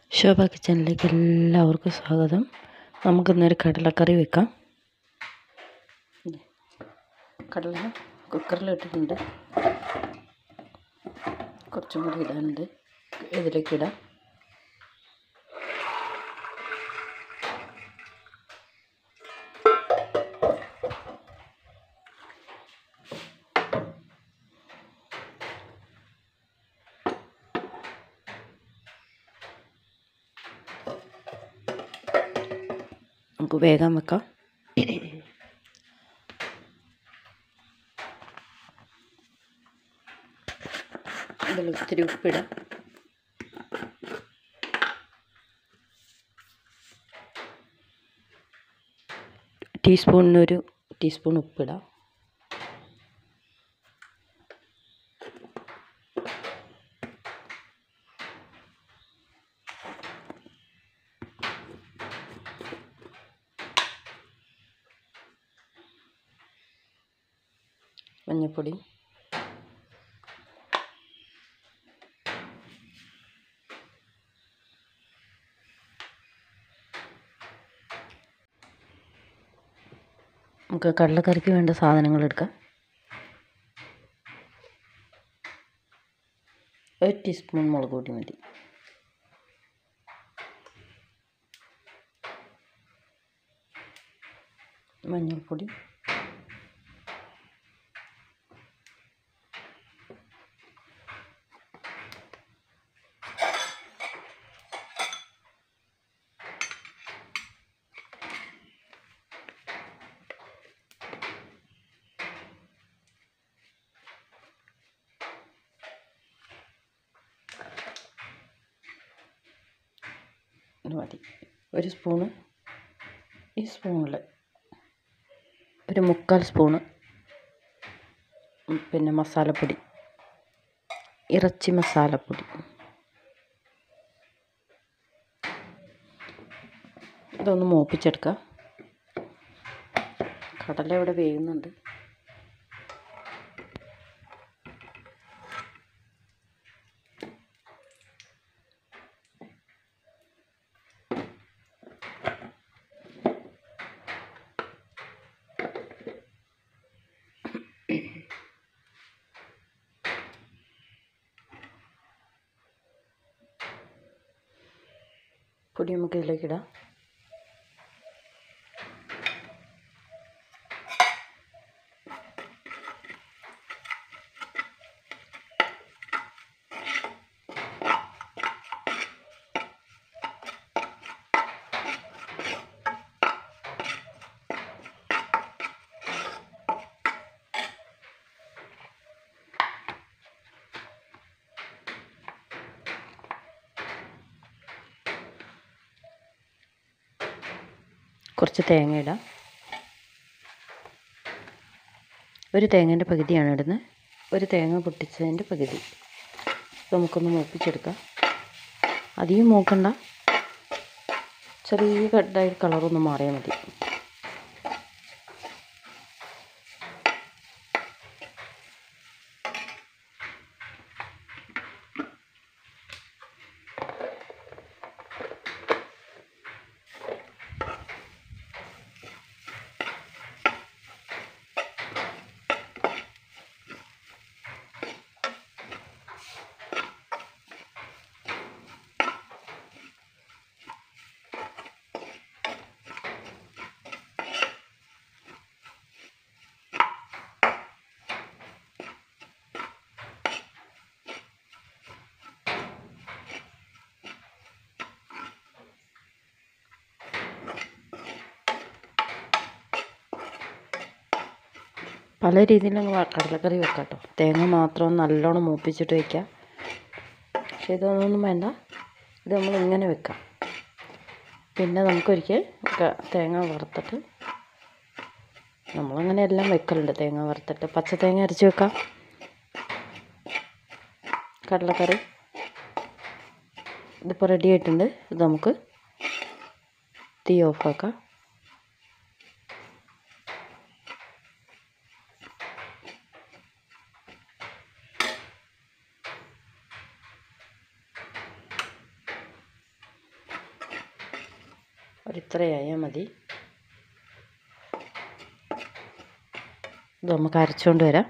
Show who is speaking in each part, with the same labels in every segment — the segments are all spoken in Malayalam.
Speaker 1: ശോഭ കിച്ചണിലേക്ക് എല്ലാവർക്കും സ്വാഗതം നമുക്കിന്നൊരു കടലക്കറി വെക്കാം കടല കുക്കറിലിട്ടിട്ടുണ്ട് കുറച്ചും കൂടി ഇടാനുണ്ട് ഇതിലേക്ക് ഇടാം നമുക്ക് വേഗം വെക്കാം ഇതിൽ ഇത്തിരി ഉപ്പിടാം ടീസ്പൂണിനൊരു ടീസ്പൂൺ ഉപ്പിടാം മഞ്ഞൾപ്പൊടി നമുക്ക് കടലക്കറിക്ക് വേണ്ട സാധനങ്ങൾ എടുക്കാം ഒരു ടീസ്പൂൺ മുളക് പൊടി മതി മഞ്ഞൾപ്പൊടി ഇത് മതി ഒരു സ്പൂണ് ഈ സ്പൂണിൽ ഒരു മുക്കാൽ സ്പൂണ് പിന്നെ മസാലപ്പൊടി ഇറച്ചി മസാലപ്പൊടി ഇതൊന്ന് മൂപ്പിച്ചെടുക്കാം കടല ഇവിടെ വേകുന്നുണ്ട് പൊടി നമുക്ക് ഇതിലേക്ക് ഇടാം കുറച്ച് തേങ്ങ ഇടാം ഒരു തേങ്ങേൻ്റെ പകുതിയാണ് ഇടുന്നത് ഒരു തേങ്ങ പൊട്ടിച്ചതിൻ്റെ പകുതി നമുക്കൊന്ന് മൂപ്പിച്ചെടുക്കാം അധികം മൂക്കണ്ട ചെറിയ കട്ടായി കളറൊന്ന് മാറിയാൽ മതി പല രീതിയിലും കടലക്കറി വെക്കാം കേട്ടോ തേങ്ങ മാത്രം നല്ലോണം മൂപ്പിച്ചിട്ട് വയ്ക്കാം പക്ഷേ ഇതൊന്നും വേണ്ട ഇത് നമ്മൾ ഇങ്ങനെ വെക്കാം പിന്നെ നമുക്കൊരിക്കൽ തേങ്ങ വറുത്തിട്ട് നമ്മളങ്ങനെ എല്ലാം വെക്കലുണ്ട് തേങ്ങ വറുത്തിട്ട് പച്ച തേങ്ങ അരച്ച് വെക്കാം കടലക്കറി ഇതിപ്പോൾ റെഡി ആയിട്ടുണ്ട് ഇത് നമുക്ക് തീ ഓഫാക്കാം ഒരിത്രയായാൽ മതി ഇത് നമുക്ക് അരച്ചുകൊണ്ട് വരാം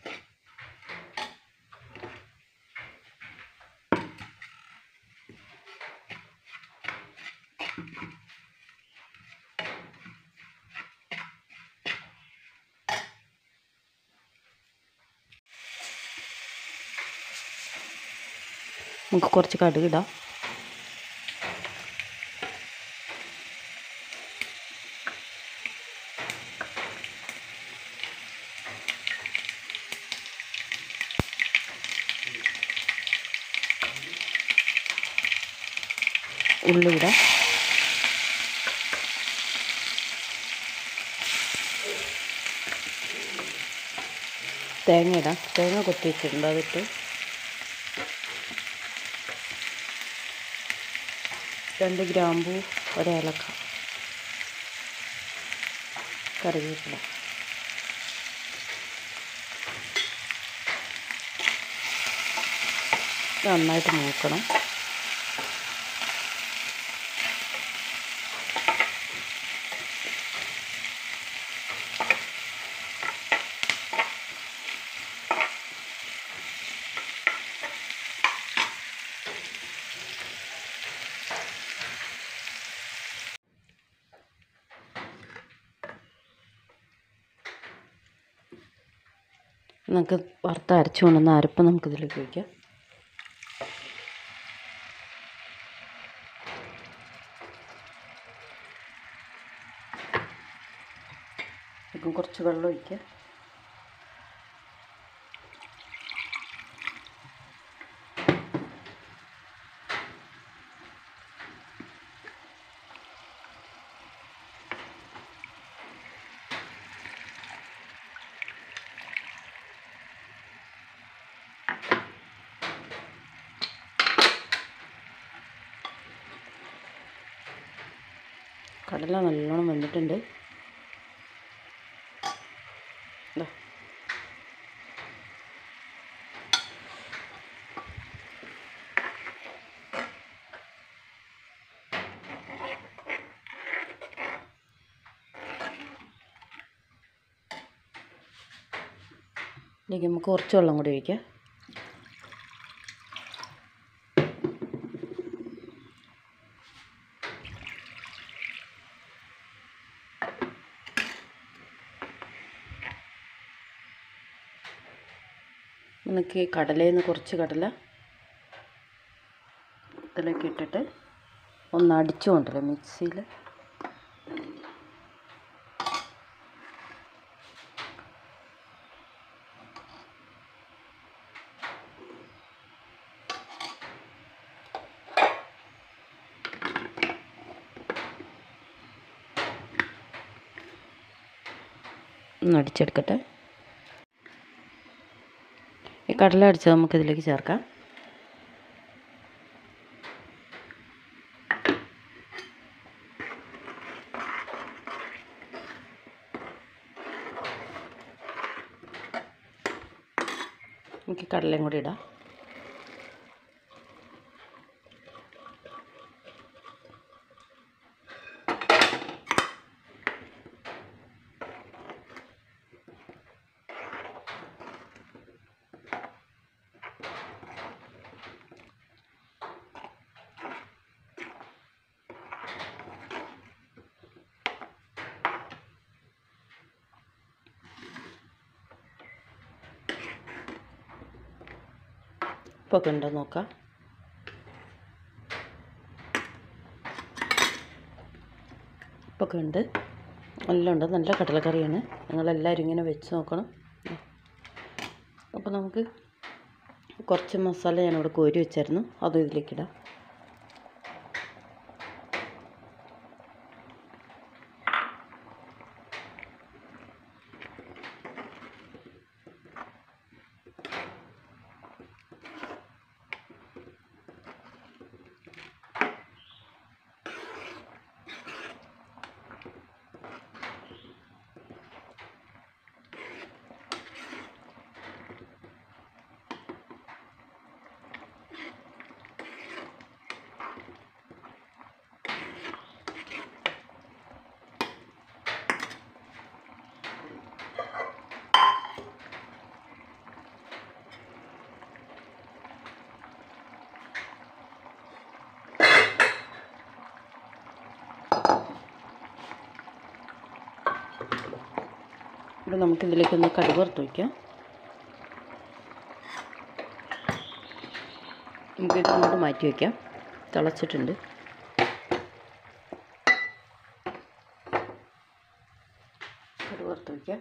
Speaker 1: നമുക്ക് കുറച്ച് കടുക് ഇടാം ഉള്ളി ഇടാം തേങ്ങ ഇടാം തേങ്ങ കൊത്തി വെച്ചിട്ടുണ്ട് അതിട്ട് രണ്ട് ഗ്രാമ്പു ഒരേലക്ക കറിവേപ്പില നന്നായിട്ട് നോക്കണം നമുക്ക് വറുത്ത് അരച്ചു കൊണ്ടുവന്ന അരപ്പ് നമുക്കിതിലേക്ക് ഒഴിക്കാം ഇതിലേക്ക് കുറച്ച് വെള്ളം ഒഴിക്കുക കടല നല്ലോണം വെന്തിട്ടുണ്ട് ദാ. ഇതിലേക്ക് നമുക്ക് കുറച്ച് വെള്ളം കൂടി ഒഴിക്കാം നമുക്ക് ഈ കടലയിൽ നിന്ന് കുറച്ച് കടല ഇതിലേക്ക് ഇട്ടിട്ട് ഒന്ന് അടിച്ചു കൊണ്ടുവരാം മിക്സിയിൽ ഒന്ന് അടിച്ചെടുക്കട്ടെ ഈ കടല അടിച്ചത് നമുക്ക് ഇതിലേക്ക് ചേർക്കാം നമുക്ക് ഈ കടലയും കൂടി ഇടാം ഇപ്പോൾ ഒക്കെ ഉണ്ടോ നോക്കാം ഇപ്പോൾ ഒക്കെ ഉണ്ട് എല്ലാം ഉണ്ട് നല്ല കടലക്കറിയാണ് നിങ്ങളെല്ലാവരും ഇങ്ങനെ വെച്ച് നോക്കണം അപ്പോൾ നമുക്ക് കുറച്ച് മസാല ഞാനിവിടെ കോരി വെച്ചായിരുന്നു അതും ഇതിലേക്കിടാം ഇവിടെ നമുക്കിതിലേക്കൊന്ന് കടുക് വറുത്ത് വയ്ക്കാം നമുക്കിത് അങ്ങോട്ട് മാറ്റി വയ്ക്കാം തിളച്ചിട്ടുണ്ട് കടുക് വറുത്ത് വയ്ക്കാം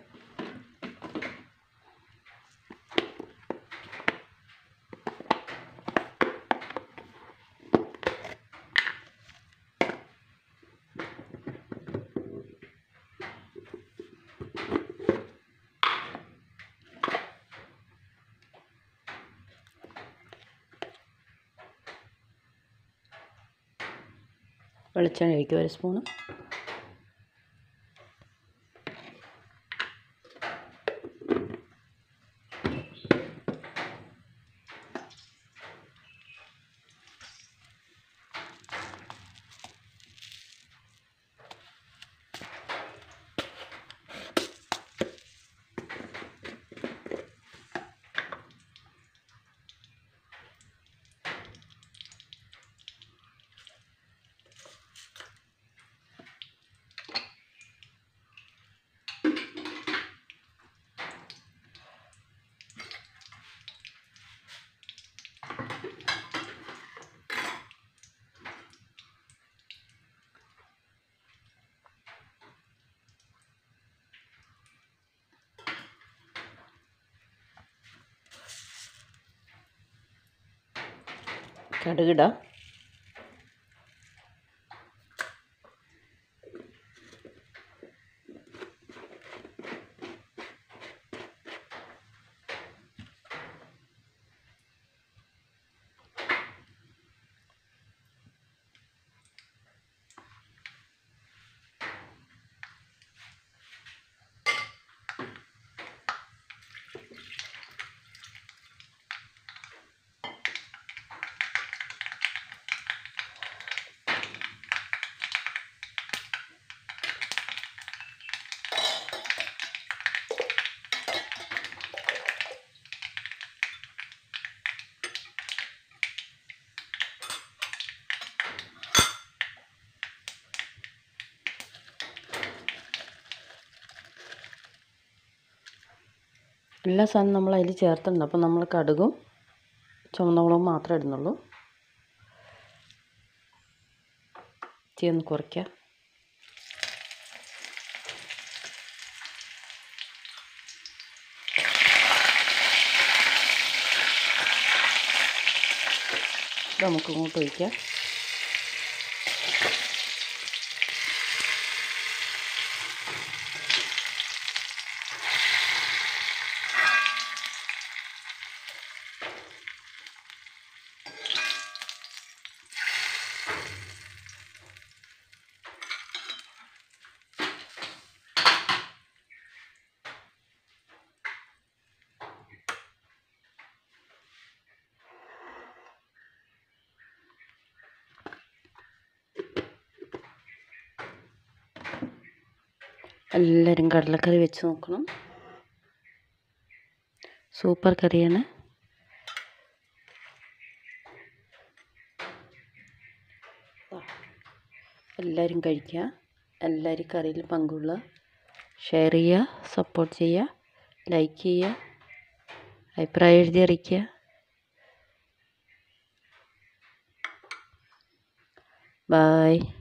Speaker 1: വെളിച്ചെണ്ണ ഒഴിക്കുക ഒരു സ്പൂണ് കടുകിടാം എല്ലാ സാധനവും നമ്മൾ അതിൽ ചേർത്തിട്ടുണ്ട് അപ്പോൾ നമ്മൾ കടുകും ചുവന്ന മുളകും മാത്രമേ ഇടുന്നുള്ളൂ തീ ഒന്ന് കുറയ്ക്കാം ഇത് നമുക്ക് ഇങ്ങോട്ട് ഒഴിക്കാം എല്ലാവരും കടലക്കറി വെച്ച് നോക്കണം സൂപ്പർ കറിയാണ് എല്ലാവരും കഴിക്കുക എല്ലാവരും കറിയിൽ പങ്കുള്ള ഷെയർ ചെയ്യുക സപ്പോർട്ട് ചെയ്യുക ലൈക്ക് ചെയ്യുക അഭിപ്രായം എഴുതി അറിയിക്കുക ബായ്